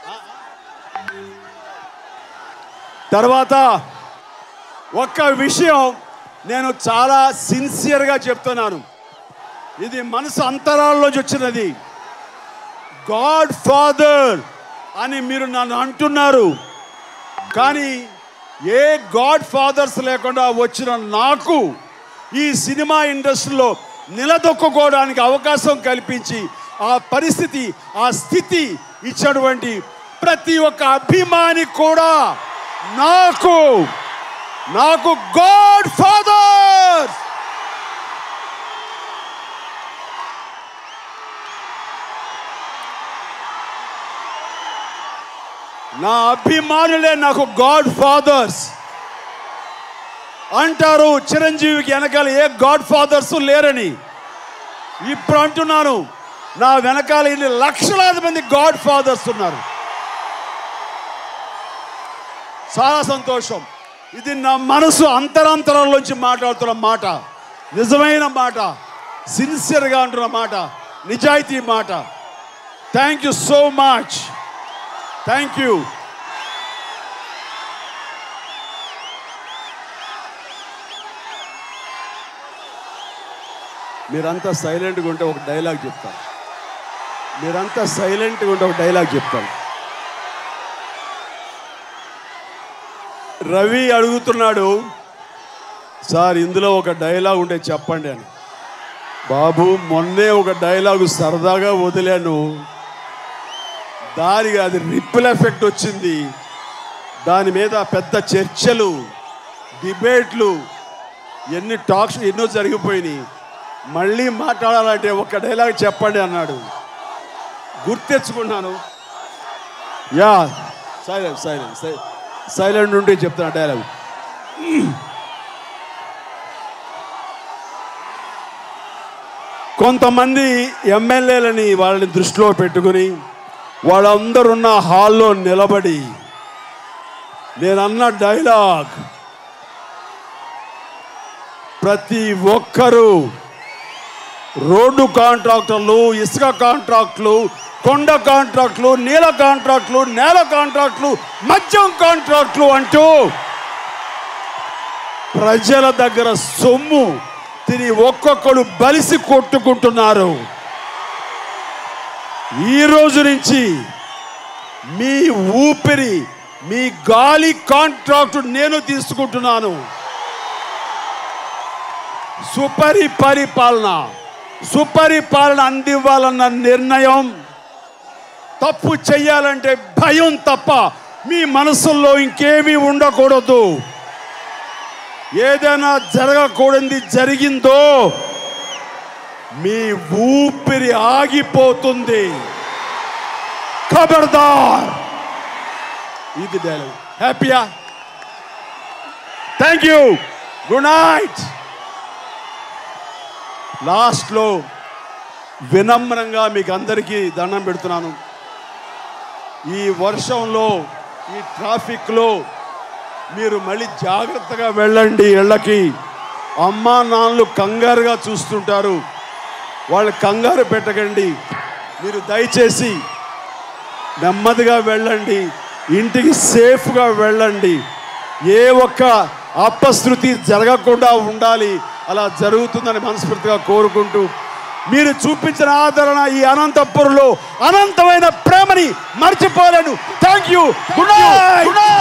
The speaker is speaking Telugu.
తర్వాత ఒక్క విషయం నేను చాలా సిన్సియర్గా చెప్తున్నాను ఇది మనసు అంతరాల్లోంచి వచ్చినది గాడ్ ఫాదర్ అని మీరు నన్ను అంటున్నారు కానీ ఏ గాడ్ ఫాదర్స్ లేకుండా వచ్చిన నాకు ఈ సినిమా ఇండస్ట్రీలో నిలదొక్కుకోవడానికి అవకాశం కల్పించి ఆ పరిస్థితి ఆ స్థితి ఇచ్చినటువంటి ప్రతి ఒక్క అభిమాని కూడా నాకు నాకు గాడ్ ఫాదర్ నా అభిమానులే నాకు గాడ్ ఫాదర్స్ అంటారు చిరంజీవికి వెనకాల ఏ గాడ్ ఫాదర్స్ లేరని ఇప్పుడు అంటున్నాను నా వెనకాల ఇన్ని లక్షలాది మంది గాడ్ ఫాదర్స్ ఉన్నారు చాలా సంతోషం ఇది నా మనసు అంతరాంతరంలోంచి మాట్లాడుతున్న మాట నిజమైన మాట సిన్సియర్గా అంటున్న మాట నిజాయితీ మాట thank you so much thank you మీరంతా సైలెంట్గా ఉంటే ఒక డైలాగ్ చెప్తాను మీరంతా సైలెంట్గా ఉంటే ఒక డైలాగ్ చెప్తాను రవి అడుగుతున్నాడు సార్ ఇందులో ఒక డైలాగ్ ఉంటే చెప్పండి అని బాబు మొన్నే ఒక డైలాగు సరదాగా వదిలాను దానికి అది రిప్పుల్ ఎఫెక్ట్ వచ్చింది దాని మీద పెద్ద చర్చలు డిబేట్లు ఎన్ని టాక్స్ ఎన్నో జరిగిపోయినాయి మళ్ళీ మాట్లాడాలంటే ఒక డైలాగ్ చెప్పండి అన్నాడు గుర్తెచ్చుకున్నాను యా సైలెంట్ సైలెంట్ సైలెంట్ ఉంటే చెప్తాను డైలాగ్ కొంతమంది ఎమ్మెల్యేలని వాళ్ళని దృష్టిలో పెట్టుకుని వాళ్ళందరున్న హాల్లో నిలబడి నేనన్న డైలాగ్ ప్రతి ఒక్కరూ రోడ్డు కాంట్రాక్టర్లు ఇసుక కాంట్రాక్టులు కొండ కాంట్రాక్టులు నీల కాంట్రాక్టులు నేల కాంట్రాక్టులు మద్యం కాంట్రాక్టులు అంటూ ప్రజల దగ్గర సొమ్ము తిని ఒక్కొక్కడు బలిసి కొట్టుకుంటున్నారు ఈ రోజు నుంచి మీ ఊపిరి మీ గాలి కాంట్రాక్ట్ నేను తీసుకుంటున్నాను సుపరి పరిపాలన సుపరిపాలన అందివ్వాలన్న నిర్ణయం తప్పు చెయ్యాలంటే భయం తప్ప మీ మనసుల్లో ఇంకేమీ ఉండకూడదు ఏదైనా జరగకూడదు జరిగిందో మీ ఊపిరి ఆగిపోతుంది ఖబర్దార్ ఇది డైలాగ్ హ్యాపీయా థ్యాంక్ యూ గుడ్ నైట్ లాస్ట్లో వినమ్రంగా మీకు అందరికీ దండం పెడుతున్నాను ఈ వర్షంలో ఈ ట్రాఫిక్లో మీరు మళ్ళీ జాగ్రత్తగా వెళ్ళండి ఇళ్ళకి అమ్మా నాన్నలు కంగారుగా చూస్తుంటారు వాళ్ళు కంగారు పెట్టకండి మీరు దయచేసి నెమ్మదిగా వెళ్ళండి ఇంటికి సేఫ్గా వెళ్ళండి ఏ ఒక్క అపశృతి జరగకుండా ఉండాలి అలా జరుగుతుందని మనస్ఫూర్తిగా కోరుకుంటూ మీరు చూపించిన ఆదరణ ఈ అనంతపురంలో అనంతమైన ప్రేమని మర్చిపోలేను థ్యాంక్ యూ గుడ్ నైట్